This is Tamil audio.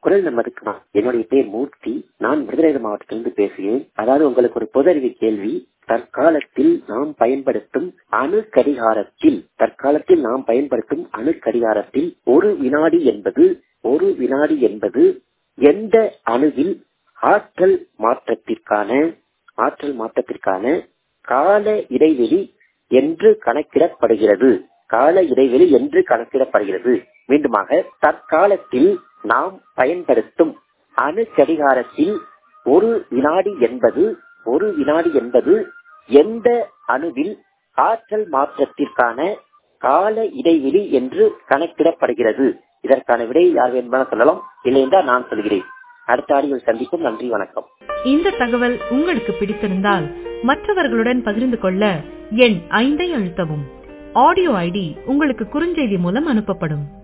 குரல் நமதுக்கு வா- என்னுடைய பேர் மூர்த்தி நான் விருதுநகர் மாவட்டத்திலிருந்து பேசுகிறேன் அதாவது உங்களுக்கு ஒரு பொது அறிவு கேள்வி தற்காலத்தில் நாம் பயன்படுத்தும் அணு கடிகாரத்தில் தற்காலத்தில் நாம் பயன்படுத்தும் அணு கடிகாரத்தில் ஒரு வினாடி என்பது ஒரு வினாடி என்பது எந்த அணுவில் ஆற்றல் மாற்றத்திற்கான ஆற்றல் மாற்றத்திற்கான கால இடைவெளி என்று கணக்கிடப்படுகிறது கால இடைவெளி என்று கணக்கிடப்படுகிறது மீண்டுமாக தற்காலத்தில் நாம் பயன்படுத்தும் அணு கடிகாரத்தில் ஒரு வினாடி என்பது ஒரு வினாடி என்பது எந்த அணுவில் ஆற்றல் மாற்றத்திற்கான கால இடைவெளி என்று கணக்கிடப்படுகிறது இதற்கான விடையை யார் வேண்டுமானால் சொல்லலாம் இல்லை என்றால் நான் சொல்கிறேன் அடுத்த ஆடியில் சந்திக்கும் நன்றி வணக்கம் இந்த தகவல் உங்களுக்கு பிடித்திருந்தால் மற்றவர்களுடன் பகிர்ந்து கொள்ள எண் ஐந்தை அழுத்தவும் ஆடியோ ஐடி உங்களுக்கு குறுஞ்செய்தி மூலம் அனுப்பப்படும்